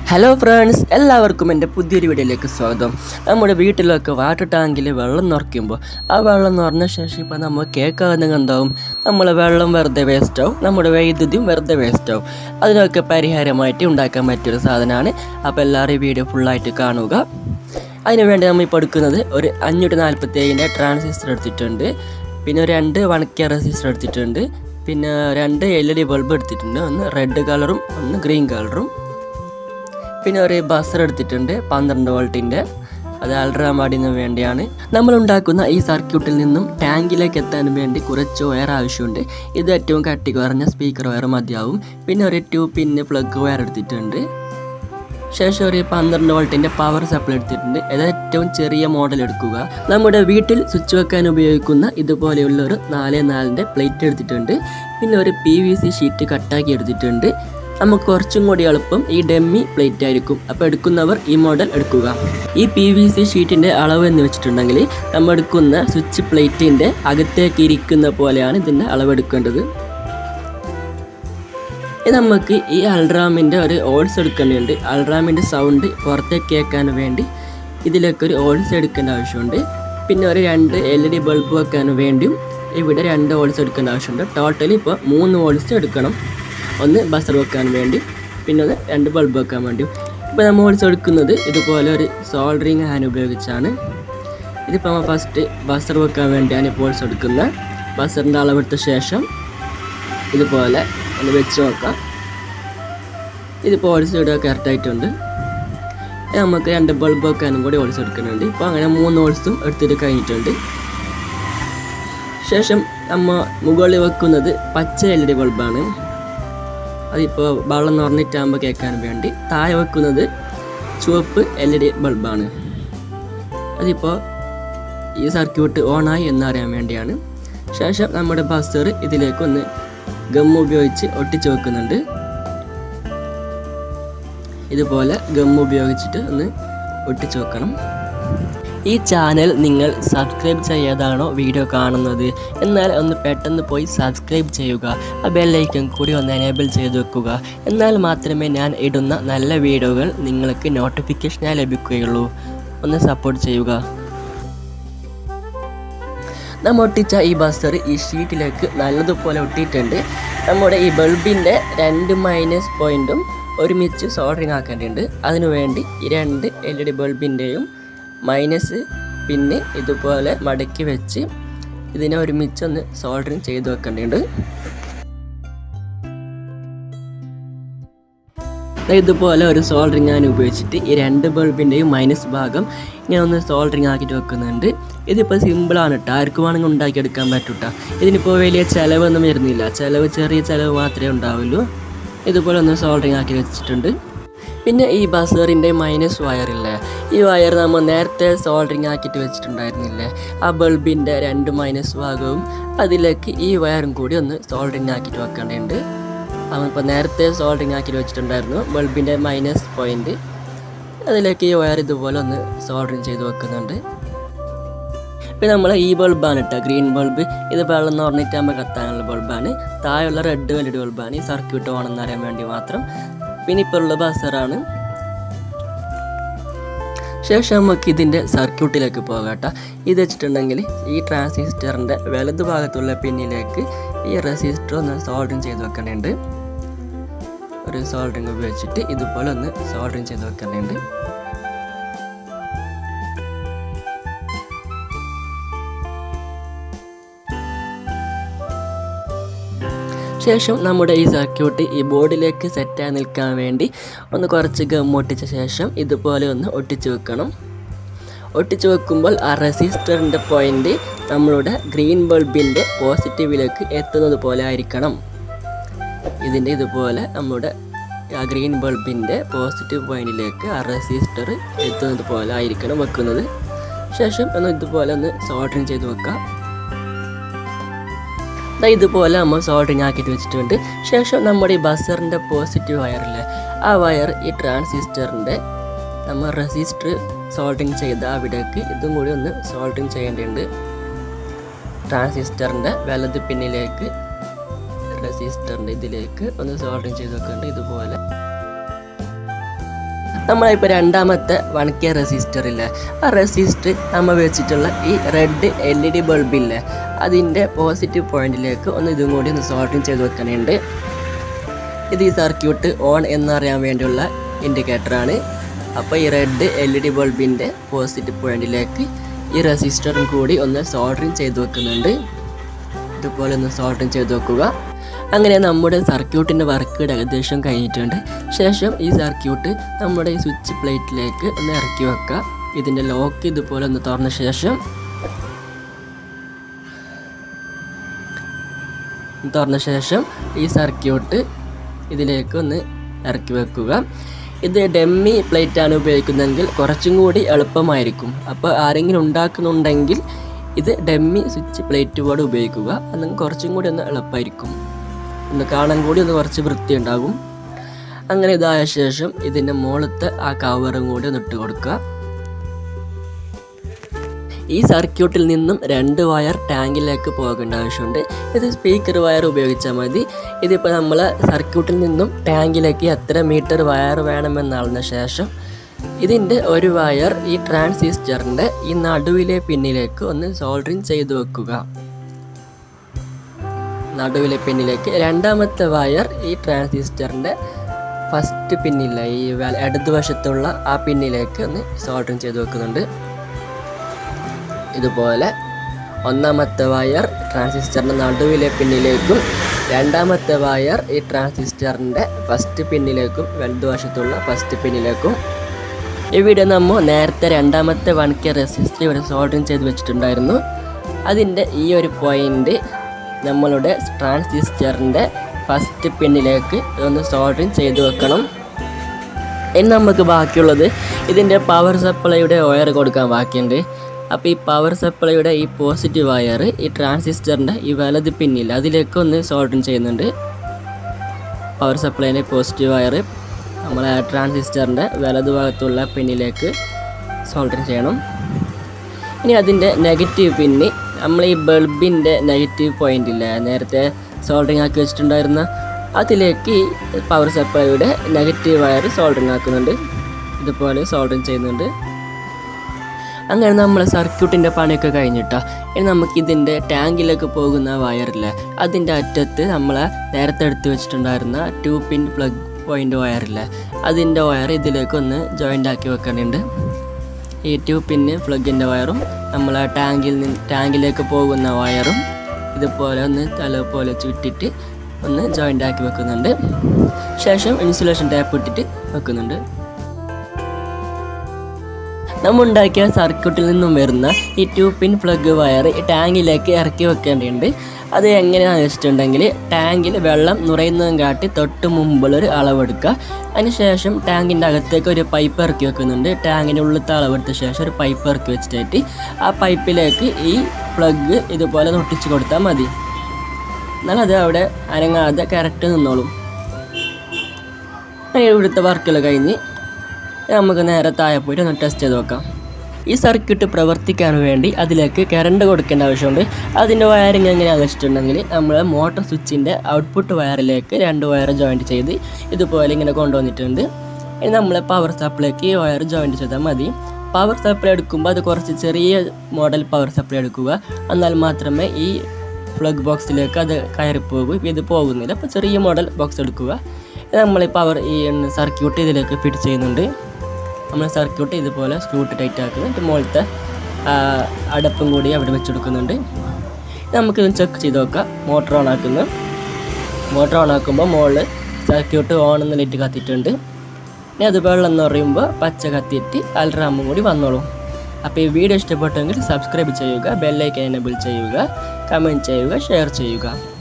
hello friends എല്ലാവർക്കും എൻ്റെ പുതിയൊരു വീഡിയോയിലേക്ക് സ്വാഗതം നമ്മുടെ വീട്ടിലൊക്കെ വാട്ടർ ടാങ്കിൽ വെള്ളം നിറയ്ക്കുമ്പോൾ ആ വെള്ളം നിറഞ്ഞ ശേഷം ഇപ്പോൾ നമ്മൾ കേൾക്കാവുന്ന എന്താവും നമ്മൾ വെള്ളം വെറുതെ വേസ്റ്റ് ആവും നമ്മുടെ വൈദ്യുതിയും വെറുതെ വേസ്റ്റ് ആവും അതിനൊക്കെ പരിഹാരമായിട്ട് ഉണ്ടാക്കാൻ പറ്റിയൊരു സാധനമാണ് അപ്പോൾ എല്ലാവരും ഈ വീഡിയോ ഫുള്ളായിട്ട് കാണുക അതിനുവേണ്ടി നമ്മൾ ഇപ്പോൾ എടുക്കുന്നത് ഒരു അഞ്ഞൂറ്റി നാൽപ്പത്തി ഏഴിൻ്റെ ട്രാൻസിസ്റ്റർ എടുത്തിട്ടുണ്ട് പിന്നെ ഒരു രണ്ട് വൺ കെ റെസിസ്റ്റർ എടുത്തിട്ടുണ്ട് പിന്നെ രണ്ട് എൽ ഇ ഡി ബൾബ് എടുത്തിട്ടുണ്ട് ഒന്ന് റെഡ് കളറും ഒന്ന് ഗ്രീൻ കളറും പിന്നെ ഒരു ബസർ എടുത്തിട്ടുണ്ട് പന്ത്രണ്ട് വോൾട്ടിൻ്റെ അത് അൾട്രാമാഡിന് വേണ്ടിയാണ് നമ്മൾ ഉണ്ടാക്കുന്ന ഈ സർക്യൂട്ടിൽ നിന്നും ടാങ്കിലേക്ക് എത്താൻ വേണ്ടി കുറച്ച് വയർ ആവശ്യമുണ്ട് ഇത് ഏറ്റവും കട്ടി കുറഞ്ഞ സ്പീക്കർ വയർ മതിയാവും പിന്നെ ഒരു ടു പിന്ന് പ്ലഗ് വയർ എടുത്തിട്ടുണ്ട് ശേഷം ഒരു പന്ത്രണ്ട് വോൾട്ടിൻ്റെ പവർ സപ്ലൈ എടുത്തിട്ടുണ്ട് ഇത് ഏറ്റവും ചെറിയ മോഡൽ എടുക്കുക നമ്മുടെ വീട്ടിൽ സ്വിച്ച് വെക്കാൻ ഉപയോഗിക്കുന്ന ഇതുപോലെയുള്ള ഒരു നാല് നാലിൻ്റെ പ്ലേറ്റ് എടുത്തിട്ടുണ്ട് പിന്നെ ഒരു പി വി സി ഷീറ്റ് കട്ടാക്കി എടുത്തിട്ടുണ്ട് നമുക്ക് കുറച്ചും കൂടി എളുപ്പം ഈ ഡെമ്മി പ്ലേറ്റ് ആയിരിക്കും അപ്പോൾ എടുക്കുന്നവർ ഈ മോഡൽ എടുക്കുക ഈ പി വി സി ഷീറ്റിൻ്റെ അളവ് എന്ന് വെച്ചിട്ടുണ്ടെങ്കിൽ നമ്മൾ എടുക്കുന്ന സ്വിച്ച് പ്ലേറ്റിൻ്റെ അകത്തേക്ക് ഇരിക്കുന്ന പോലെയാണ് ഇതിൻ്റെ അളവ് എടുക്കേണ്ടത് ഇനി നമുക്ക് ഈ അൾട്രാമിൻ്റെ ഒരു ഓൾസ് എടുക്കേണ്ടതുണ്ട് അൾട്രാമിൻ്റെ സൗണ്ട് പുറത്തേക്ക് കേൾക്കാൻ വേണ്ടി ഇതിലേക്ക് ഒരു ഓൾസ് എടുക്കേണ്ട ആവശ്യമുണ്ട് പിന്നെ ഒരു രണ്ട് എൽ ഇ ഡി ബൾബ് വെക്കാൻ വേണ്ടിയും ഇവിടെ രണ്ട് ഓൾസ് എടുക്കേണ്ട ആവശ്യമുണ്ട് ടോട്ടലി ഇപ്പോൾ മൂന്ന് ഓൾസ് എടുക്കണം ഒന്ന് ബസർ വെക്കാൻ വേണ്ടി പിന്നെ ഒന്ന് രണ്ട് ബൾബ് വെക്കാൻ വേണ്ടിയും ഇപ്പോൾ നമ്മൾ ഓൾസ് എടുക്കുന്നത് ഇതുപോലെ ഒരു സോൾഡറിങ് ഹാൻ ഉപയോഗിച്ചാണ് ഇതിപ്പോൾ നമ്മൾ ഫസ്റ്റ് ബസർ വെക്കാൻ വേണ്ടിയാണ് ഇപ്പോൾ ഓൾസ് എടുക്കുന്നത് ബസറിൻ്റെ അളവെടുത്ത ശേഷം ഇതുപോലെ ഒന്ന് വെച്ച് നോക്കാം ഇതിപ്പോൾ ഓൾസ് ഇടുക കറക്റ്റായിട്ടുണ്ട് നമുക്ക് രണ്ട് ബൾബ് വെക്കാനും കൂടി ഓൾസ് എടുക്കുന്നുണ്ട് ഇപ്പോൾ അങ്ങനെ മൂന്ന് ഓൾസും എടുത്തിട്ട് കഴിഞ്ഞിട്ടുണ്ട് ശേഷം നമ്മൾ മുകളിൽ വെക്കുന്നത് പച്ച എൽ ഇ ഡി ബൾബാണ് അതിപ്പോൾ വെള്ളം നിറഞ്ഞിട്ടാകുമ്പോൾ കേൾക്കാൻ വേണ്ടി താഴെ വെക്കുന്നത് ചുവപ്പ് എൽ ഇ ഡി ബൾബാണ് അതിപ്പോൾ ഈ സർക്യൂട്ട് ഓണായി എന്നറിയാൻ വേണ്ടിയാണ് ശേഷം നമ്മുടെ ബസർ ഇതിലേക്ക് ഒന്ന് ഗം ഉപയോഗിച്ച് ഒട്ടിച്ച് വെക്കുന്നുണ്ട് ഇതുപോലെ ഗം ഉപയോഗിച്ചിട്ട് ഒന്ന് ഒട്ടിച്ച് വെക്കണം ഈ ചാനൽ നിങ്ങൾ സബ്സ്ക്രൈബ് ചെയ്യാതാണോ വീഡിയോ കാണുന്നത് എന്നാൽ ഒന്ന് പെട്ടെന്ന് പോയി സബ്സ്ക്രൈബ് ചെയ്യുക ആ ബെല്ലൈക്കൺ കൂടി ഒന്ന് എനേബിൾ ചെയ്ത് വെക്കുക എന്നാൽ മാത്രമേ ഞാൻ ഇടുന്ന നല്ല വീഡിയോകൾ നിങ്ങൾക്ക് നോട്ടിഫിക്കേഷനായി ലഭിക്കുകയുള്ളൂ ഒന്ന് സപ്പോർട്ട് ചെയ്യുക നമ്മൾ ഒട്ടിച്ച ഈ ബസർ ഈ ഷീറ്റിലേക്ക് നല്ലതുപോലെ ഒട്ടിയിട്ടുണ്ട് നമ്മുടെ ഈ ബൾബിൻ്റെ രണ്ട് മൈനസ് പോയിൻറ്റും ഒരുമിച്ച് സോൾഡറിങ് ആക്കേണ്ടതുണ്ട് അതിനുവേണ്ടി ഈ രണ്ട് എൽ ഇ ഡി ബൾബിൻ്റെയും മൈനസ് പിന്നെ ഇതുപോലെ മടക്കി വെച്ച് ഇതിനെ ഒരുമിച്ച് ഒന്ന് സോൾഡറിങ് ചെയ്ത് വെക്കേണ്ടതുണ്ട് ഇതുപോലെ ഒരു സോൾഡറിങ് ഞാൻ ഉപയോഗിച്ചിട്ട് ഈ രണ്ട് ബൾബിൻ്റെയും മൈനസ് ഭാഗം ഇങ്ങനെ ഒന്ന് സോൾഡറിങ് ആക്കിയിട്ട് വെക്കുന്നുണ്ട് ഇതിപ്പോൾ സിമ്പിളാണ് കേട്ടോ ആർക്കും വേണമെങ്കിൽ ഉണ്ടാക്കിയെടുക്കാൻ പറ്റൂട്ട ഇതിനിപ്പോൾ വലിയ ചിലവൊന്നും വരുന്നില്ല ചിലവ് ചെറിയ ചിലവ് മാത്രമേ ഉണ്ടാവുള്ളൂ ഇതുപോലെ ഒന്ന് സോൾഡറിങ് ആക്കി വെച്ചിട്ടുണ്ട് പിന്നെ ഈ ബസറിൻ്റെ മൈനസ് വയറില്ലേ ഈ വയർ നമ്മൾ നേരത്തെ സോൾഡറിങ് ആക്കിയിട്ട് വെച്ചിട്ടുണ്ടായിരുന്നില്ലേ ആ ബൾബിൻ്റെ രണ്ട് മൈനസ് ഭാഗവും അതിലേക്ക് ഈ വയറും കൂടി ഒന്ന് സോൾഡറിങ് ആക്കിയിട്ട് വെക്കേണ്ടതുണ്ട് നമ്മളിപ്പോൾ നേരത്തെ സോൾഡറിങ് ആക്കി വെച്ചിട്ടുണ്ടായിരുന്നു ബൾബിൻ്റെ മൈനസ് പോയിൻ്റ് അതിലേക്ക് ഈ വയർ ഇതുപോലെ ഒന്ന് സോൾഡറിങ് ചെയ്ത് വെക്കുന്നുണ്ട് പിന്നെ നമ്മൾ ഈ ബൾബാണ് കേട്ടോ ഗ്രീൻ ബൾബ് ഇത് വെള്ളം നിറഞ്ഞിട്ട് നമ്മൾ കത്താനുള്ള ബൾബാണ് താഴെയുള്ള റെഡ് വെല്ലഡ് ബൾബാണ് ഈ സർക്യൂട്ട് ഓണെന്ന് അറിയാൻ വേണ്ടി മാത്രം പിന്നെ ഇപ്പോൾ ഉള്ള ബസറാണ് ശേഷം നമുക്ക് ഇതിൻ്റെ സർക്യൂട്ടിലേക്ക് പോകാട്ടോ ഇത് വെച്ചിട്ടുണ്ടെങ്കിൽ ഈ ട്രാൻസിസ്റ്ററിൻ്റെ വലതു ഭാഗത്തുള്ള പിന്നിലേക്ക് ഈ റെസിസ്റ്റർ ഒന്ന് സോൾഡറിങ് ചെയ്ത് വെക്കേണ്ടതുണ്ട് ഒരു സോൾഡറിങ് ഉപയോഗിച്ചിട്ട് ഇതുപോലെ ഒന്ന് സോൾഡറിങ് ചെയ്ത് വെക്കേണ്ടതുണ്ട് ശേഷം നമ്മുടെ ഈ സർക്യൂട്ട് ഈ ബോർഡിലേക്ക് സെറ്റായി നിൽക്കാൻ വേണ്ടി ഒന്ന് കുറച്ച് ഗം ഒട്ടിച്ച ശേഷം ഇതുപോലെ ഒന്ന് ഒട്ടിച്ച് വെക്കണം ഒട്ടിച്ച് വെക്കുമ്പോൾ ആ റെസിസ്റ്ററിൻ്റെ പോയിൻ്റ് നമ്മളുടെ ഗ്രീൻ ബൾബിൻ്റെ പോസിറ്റീവിലേക്ക് എത്തുന്നത് പോലെ ആയിരിക്കണം ഇതിൻ്റെ ഇതുപോലെ നമ്മുടെ ആ ഗ്രീൻ ബൾബിൻ്റെ പോസിറ്റീവ് പോയിന്റിലേക്ക് ആ റെസിസ്റ്റർ എത്തുന്നത് പോലെ ആയിരിക്കണം വെക്കുന്നത് ശേഷം ഒന്ന് ഇതുപോലെ ഒന്ന് സോൾഡറിങ് ചെയ്ത് വെക്കാം ദാ ഇതുപോലെ നമ്മൾ സോൾഡറിങ് ആക്കിയിട്ട് വെച്ചിട്ടുണ്ട് ശേഷം നമ്മുടെ ഈ ബസറിൻ്റെ പോസിറ്റീവ് വയറില്ലേ ആ വയർ ഈ ട്രാൻസിസ്റ്ററിൻ്റെ നമ്മൾ റെസിസ്റ്റർ സോൾഡറിങ് ചെയ്ത അവിടേക്ക് ഇതും കൂടി ഒന്ന് സോൾഡറിങ് ചെയ്യേണ്ടതുണ്ട് ട്രാൻസിസ്റ്ററിൻ്റെ വലത് പിന്നിലേക്ക് റെസിസ്റ്ററിൻ്റെ ഇതിലേക്ക് ഒന്ന് സോൾഡറിങ് ചെയ്ത് വെക്കുന്നുണ്ട് ഇതുപോലെ നമ്മളിപ്പോൾ രണ്ടാമത്തെ വൺ കെ റെസിസ്റ്റർ ഇല്ലേ ആ റെസിസ്റ്റർ നമ്മൾ വെച്ചിട്ടുള്ള ഈ റെഡ് എൽ ഇ ഡി ബൾബില്ലേ അതിൻ്റെ പോസിറ്റീവ് പോയിന്റിലേക്ക് ഒന്ന് ഇതും കൂടി ഒന്ന് സോൾട്ടിങ് ചെയ്ത് വെക്കാനുണ്ട് ഇത് ഈ സർക്യൂട്ട് ഓൺ എന്നറിയാൻ വേണ്ടിയുള്ള ഇൻഡിക്കേറ്ററാണ് അപ്പോൾ ഈ റെഡ് എൽ ഇ ഡി ബൾബിൻ്റെ പോസിറ്റീവ് പോയിന്റിലേക്ക് ഈ റെസിസ്റ്ററും കൂടി ഒന്ന് സോൾഡറിങ് ചെയ്ത് വെക്കുന്നുണ്ട് ഇതുപോലെ ഒന്ന് സോൾഡറിങ് ചെയ്ത് വെക്കുക അങ്ങനെ നമ്മുടെ സർക്യൂട്ടിൻ്റെ വർക്ക് ഏകദേശം കഴിഞ്ഞിട്ടുണ്ട് ശേഷം ഈ സർക്യൂട്ട് നമ്മുടെ ഈ സ്വിച്ച് പ്ലേറ്റിലേക്ക് ഒന്ന് ഇറക്കി വെക്കുക ഇതിൻ്റെ ലോക്ക് ഇതുപോലെ ഒന്ന് തുറന്ന ശേഷം തുറന്ന ശേഷം ഈ സർക്യൂട്ട് ഇതിലേക്ക് ഒന്ന് ഇറക്കി വെക്കുക ഇത് ഡെമ്മി പ്ലേറ്റ് ആണ് ഉപയോഗിക്കുന്നതെങ്കിൽ കുറച്ചും കൂടി എളുപ്പമായിരിക്കും അപ്പോൾ ആരെങ്കിലും ഉണ്ടാക്കുന്നുണ്ടെങ്കിൽ ഇത് ഡെമ്മി സ്വിച്ച് പ്ലേറ്റ് ബോർഡ് ഉപയോഗിക്കുക അല്ലെങ്കിൽ കുറച്ചും കൂടി ഒന്ന് എളുപ്പമായിരിക്കും ഒന്ന് കാണാൻ കൂടി ഒന്ന് കുറച്ച് വൃത്തി ഉണ്ടാകും അങ്ങനെ ഇതായ ശേഷം ഇതിൻ്റെ മുകളത്തെ ആ കവറും കൂടി ഒന്ന് ഇട്ട് കൊടുക്കുക ഈ സർക്യൂട്ടിൽ നിന്നും രണ്ട് വയർ ടാങ്കിലേക്ക് പോകേണ്ട ആവശ്യമുണ്ട് ഇത് സ്പീക്കർ വയർ ഉപയോഗിച്ചാൽ മതി ഇതിപ്പോൾ നമ്മൾ സർക്യൂട്ടിൽ നിന്നും ടാങ്കിലേക്ക് എത്ര മീറ്റർ വയർ വേണമെന്ന് അളന്ന ശേഷം ഇതിൻ്റെ ഒരു വയർ ഈ ട്രാൻസിസ്റ്ററിൻ്റെ ഈ നടുവിലെ പിന്നിലേക്ക് ഒന്ന് സോൾഡറിങ് ചെയ്തു വെക്കുക നടുവിലെ പിന്നിലേക്ക് രണ്ടാമത്തെ വയർ ഈ ട്രാൻസിസ്റ്ററിൻ്റെ ഫസ്റ്റ് പിന്നില്ല ഈ വ- ഇടതുവശത്തുള്ള ആ പിന്നിലേക്ക് ഒന്ന് സോൾഡറിങ് ചെയ്ത് വെക്കുന്നുണ്ട് ഇതുപോലെ ഒന്നാമത്തെ വയർ ട്രാൻസിസ്റ്ററിൻ്റെ നടുവിലെ പിന്നിലേക്കും രണ്ടാമത്തെ വയർ ഈ ട്രാൻസിസ്റ്ററിൻ്റെ ഫസ്റ്റ് പിന്നിലേക്കും വലതുവശത്തുള്ള ഫസ്റ്റ് പിന്നിലേക്കും ഇവിടെ നമ്മൾ നേരത്തെ രണ്ടാമത്തെ വൺ കെ റെസിസ്റ്റർ ഇവിടെ സോൾഡറിങ് ചെയ്ത് വെച്ചിട്ടുണ്ടായിരുന്നു അതിൻ്റെ ഈ ഒരു പോയിൻ്റ് നമ്മളുടെ ട്രാൻസിസ്റ്ററിൻ്റെ ഫസ്റ്റ് പിന്നിലേക്ക് ഒന്ന് സോൾഡറിങ് ചെയ്ത് വെക്കണം ഇനി നമുക്ക് ബാക്കിയുള്ളത് ഇതിൻ്റെ പവർ സപ്ലൈയുടെ വയർ കൊടുക്കാൻ ബാക്കിയുണ്ട് അപ്പോൾ ഈ പവർ സപ്ലൈയുടെ ഈ പോസിറ്റീവ് വയർ ഈ ട്രാൻസിസ്റ്ററിൻ്റെ ഈ വലത് പിന്നിൽ അതിലേക്ക് ഒന്ന് സോൾഡറിങ് ചെയ്യുന്നുണ്ട് പവർ സപ്ലൈൻ്റെ പോസിറ്റീവ് വയർ നമ്മളെ ട്രാൻസിസ്റ്ററിൻ്റെ വലത് ഭാഗത്തുള്ള പിന്നിലേക്ക് സോൾഡറിങ് ചെയ്യണം ഇനി അതിൻ്റെ നെഗറ്റീവ് പിന്നി നമ്മൾ ഈ ബൾബിൻ്റെ നെഗറ്റീവ് പോയിന്റ് ഇല്ലേ നേരത്തെ സോൾഡറിങ് ആക്കി വെച്ചിട്ടുണ്ടായിരുന്ന അതിലേക്ക് ഈ പവർ സപ്ലൈയുടെ നെഗറ്റീവ് വയർ സോൾഡറിങ് ആക്കുന്നുണ്ട് ഇതുപോലെ സോൾഡറിങ് ചെയ്യുന്നുണ്ട് അങ്ങനെ നമ്മൾ സർക്യൂട്ടിൻ്റെ പണിയൊക്കെ കഴിഞ്ഞിട്ടാ ഇനി നമുക്ക് ഇതിൻ്റെ ടാങ്കിലേക്ക് പോകുന്ന വയറില്ലേ അതിൻ്റെ അറ്റത്ത് നമ്മൾ നേരത്തെ എടുത്ത് വെച്ചിട്ടുണ്ടായിരുന്ന ടു പിൻ പ്ലഗ് പോയിൻ്റ് വയറില്ലേ അതിൻ്റെ വയർ ഇതിലേക്ക് ഒന്ന് ജോയിൻ്റ് ആക്കി വെക്കേണ്ടതുണ്ട് ഈ ടു പിന്ന് പ്ലഗിൻ്റെ വയറും നമ്മൾ ടാങ്കിൽ നിന്ന് ടാങ്കിലേക്ക് പോകുന്ന വയറും ഇതുപോലെ ഒന്ന് തല പോലെ ചുറ്റിട്ട് ഒന്ന് ജോയിൻ്റ് ആക്കി വെക്കുന്നുണ്ട് ശേഷം ഇൻസുലേഷൻ ടാപ്പ് ഇട്ടിട്ട് വെക്കുന്നുണ്ട് നമ്മൾ ഉണ്ടാക്കിയ സർക്യൂട്ടിൽ നിന്നും വരുന്ന ഈ ടു പിൻ പ്ലഗ് വയർ ഈ ടാങ്കിലേക്ക് ഇറക്കി വെക്കേണ്ടതുണ്ട് അത് എങ്ങനെയാണെന്ന് വെച്ചിട്ടുണ്ടെങ്കിൽ ടാങ്കിൽ വെള്ളം നുറയുന്നതും കാട്ടി തൊട്ട് മുമ്പുള്ളൊരു അളവെടുക്കുക അതിനുശേഷം ടാങ്കിൻ്റെ അകത്തേക്ക് ഒരു പൈപ്പ് ഇറക്കി വെക്കുന്നുണ്ട് ടാങ്കിൻ്റെ ഉള്ളിലത്തെ അളവെടുത്ത ശേഷം ഒരു പൈപ്പ് ഇറക്കി വെച്ചിട്ട് ആ പൈപ്പിലേക്ക് ഈ പ്ലഗ് ഇതുപോലെ ഒട്ടിച്ച് കൊടുത്താൽ മതി എന്നാൽ അത് അവിടെ അനങ്ങാതെ കറക്റ്റ് നിന്നോളും അങ്ങനെ ഇവിടുത്തെ വർക്കുകൾ കഴിഞ്ഞ് നമുക്ക് നേരെ താഴെ പോയിട്ട് ഒന്ന് ടെസ്റ്റ് ചെയ്ത് നോക്കാം ഈ സർക്യൂട്ട് പ്രവർത്തിക്കാൻ വേണ്ടി അതിലേക്ക് കറണ്ട് കൊടുക്കേണ്ട ആവശ്യമുണ്ട് അതിൻ്റെ വയറിങ് എങ്ങനെയാണെന്ന് വെച്ചിട്ടുണ്ടെങ്കിൽ നമ്മൾ മോട്ടർ സ്വിച്ചിൻ്റെ ഔട്ട്പുട്ട് വയറിലേക്ക് രണ്ട് വയർ ജോയിൻറ്റ് ചെയ്ത് ഇതുപോലെ ഇങ്ങനെ കൊണ്ടുവന്നിട്ടുണ്ട് ഇനി നമ്മൾ പവർ സപ്ലൈക്ക് ഈ വയർ ജോയിൻറ്റ് ചെയ്താൽ മതി പവർ സപ്ലൈ എടുക്കുമ്പോൾ അത് കുറച്ച് ചെറിയ മോഡൽ പവർ സപ്ലൈ എടുക്കുക എന്നാൽ മാത്രമേ ഈ പ്ലഗ് ബോക്സിലേക്ക് അത് കയറി പോകൂ ഇപ്പം ഇത് പോകുന്നില്ല അപ്പോൾ ചെറിയ മോഡൽ ബോക്സ് എടുക്കുക നമ്മൾ ഈ പവർ ഈ സർക്യൂട്ട് ഇതിലേക്ക് ഫിറ്റ് ചെയ്യുന്നുണ്ട് നമ്മൾ സർക്യൂട്ട് ഇതുപോലെ സ്ക്രൂട്ട് ടൈറ്റ് ആക്കുന്നു എന്നിട്ട് മുകളിലത്തെ ആ, അടപ്പും കൂടി അവിടെ വെച്ചെടുക്കുന്നുണ്ട് നമുക്കിത് ചെക്ക് ചെയ്ത് നോക്കാം മോട്ടർ ഓൺ ആക്കുന്നു മോട്ടർ ഓൺ ആക്കുമ്പോൾ മുകളിൽ സർക്യൂട്ട് ഓൺ എന്ന് ലൈറ്റ് കത്തിയിട്ടുണ്ട് ഇനി അത് വെള്ളം എന്ന് പറയുമ്പോൾ പച്ച കത്തിയിട്ട് അൽറാമും കൂടി വന്നോളും അപ്പോൾ ഈ വീഡിയോ ഇഷ്ടപ്പെട്ടെങ്കിൽ സബ്സ്ക്രൈബ് ചെയ്യുക ബെല്ലൈക്കൻ എനബിൾ ചെയ്യുക കമൻറ്റ് ചെയ്യുക ഷെയർ ചെയ്യുക